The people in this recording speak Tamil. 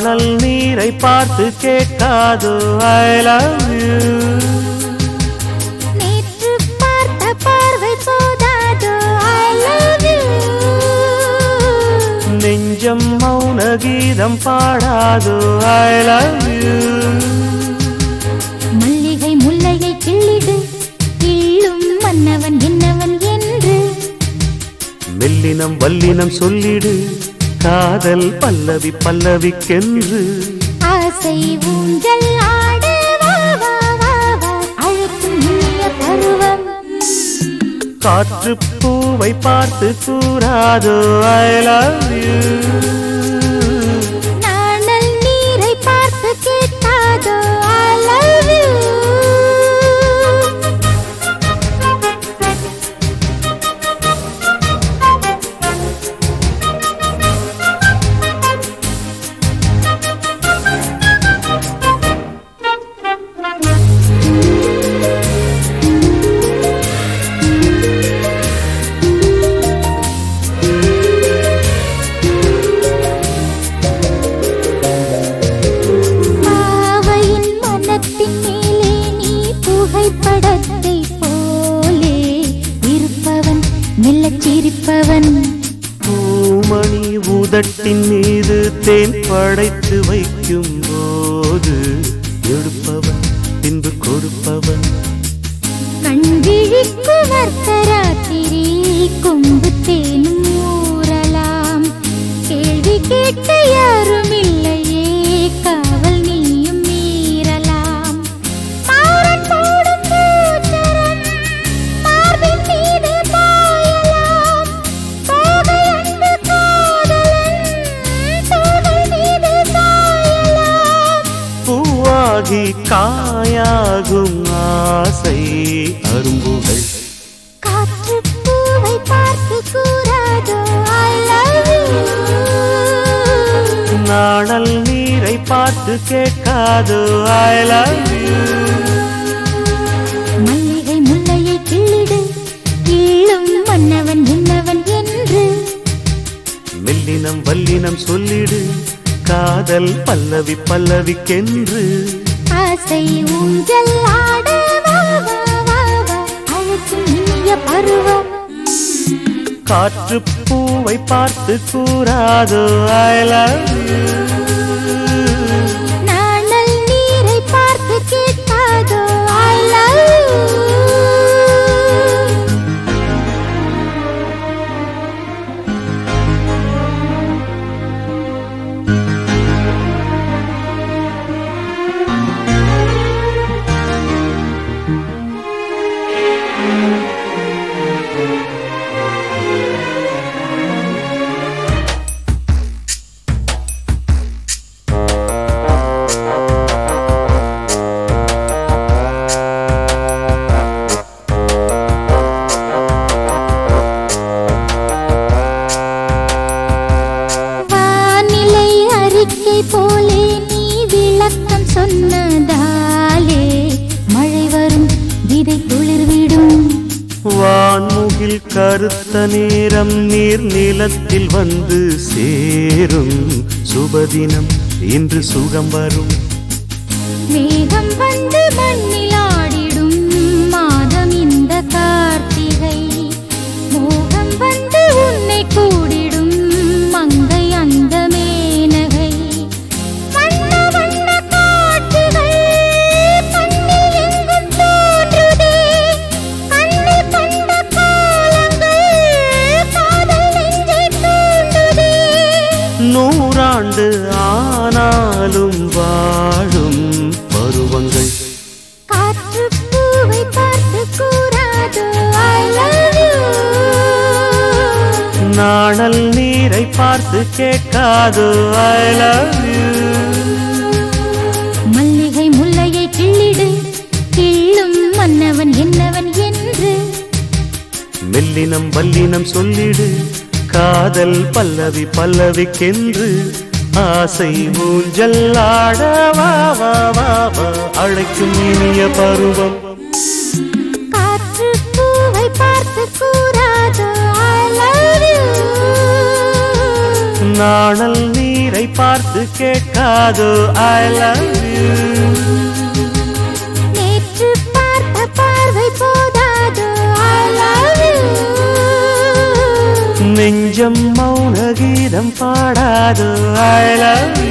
நாணல் நீரை பார்த்து கேட்காதோ ஐ லவ் யூ நேற்று பார்த்த பார்வை போதாதோ ஐ லவ் யூ நெஞ்சம் மௌன கீதம் பாடாதோ ஐ லவ் யூ மல்லிகை முல்லையை கிள்ளிடு கிள்ளும் மன்னவன் என்னவன் என்று மெல்லினம் வல்லினம் சொல்லிடு காதல் பல்லவி பல்லவிக்கென்று ஆசை ஊஞ்சல் ஆட வா வா வா வா அழைக்கும் இனிய பருவம் காற்று பூவை பார்த்து கூறாதோ ஐ லவ் யூ நாணல் நீரை பார்த்து கேட்காதோ ஐ லவ் யூ பாவையின் மனத்தின் மேலே நீ புகைப்படத்தை போலே இருப்பவன் மெல்லச் சிரிப்பவன் பூமணி உதட்டின் மீது தேன் படைத்து வைக்கும் போது எடுப்பவன் பின்பு கொடுப்பவன் கண்விழிக்கு வர்த்தராத்திரி கொம்பு தேனும் ஊறலாம் கேள்வி கேட்க யாரும் இல்லையே காவல் நீயும் மீறலாம் மாறன் போடும் பூச்சரம் மார்பின் மீது பாயலாம் கோதை அன்பு காதலன் தோகை மீது சாயலாம் பூவாகி காயாகும் ஆசை அரும்புகள் காற்று பூவை பார்த்து கூறாதோ ஐ லவ் யூ நாணல் நீரை பார்த்து கேட்காதோ ஐ லவ் யூ மல்லிகை முல்லையை கிள்ளிடு கிள்ளும் மன்னவன் என்னவன் என்று மெல்லினம் வல்லினம் சொல்லிடு காதல் பல்லவி பல்லவிக்கென்று ஆசை ஊஞ்சல் ஆட வா வா வா வா அழைக்கும் இனிய பருவம் காற்று பூவை பார்த்து கூறாதோ ஐ லவ் யூ நாணல் நீரை பார்த்து கேட்காதோ ஐ லவ் யூ வானிலை அறிக்கை போலே நீ விளக்கம் சொன்னதாலே மழை வரும் விதை துளிர்விடும் வான்முகில் கருத்த நேரம் நீர் நிலத்தில் வந்து சேரும் சுபதினம் இன்று சுகம் வரும் மேகம் வந்து மண்ணில் ஆடிடும் மாதம் இந்த கார்த்திகை மோகம் வந்து உன்னை கூடிடும் மங்கை அந்த மேனகை வண்ண வண்ண காட்சிகள் பண்ணில் எங்கும் தோன்றுதே கண்ணில் கண்ட காலங்கள் காதல் நெஞ்சை தூண்டுதே நூறாண்டு ஆனாலும் வாழும் பருவங்கள் காற்று பூவை பார்த்து கூறாதோ ஐ லவ் யூ நாணல் நீரை பார்த்து கேட்காதோ ஐ லவ் யூ மல்லிகை முல்லையை கிள்ளிடு கிள்ளும் மன்னவன் என்னவன் என்று மெல்லினம் வல்லினம் சொல்லிடு காதல் பல்லவி பல்லவிக்கென்று ஆசை ஊஞ்சல் ஆட வா வா வா வா அழைக்கும் இனிய பருவம் காற்று பூவை பார்த்து கூறாதோ ஐ லவ் யூ நாணல் நீரை கண்ணீரை பார்த்து கேட்காதோ ஐ லவ் யூ நேற்று பார்த்த பார்வை போதாதோ I love you. நெஞ்சம் மௌன கீதம் பாடாதோ ஐ லவ்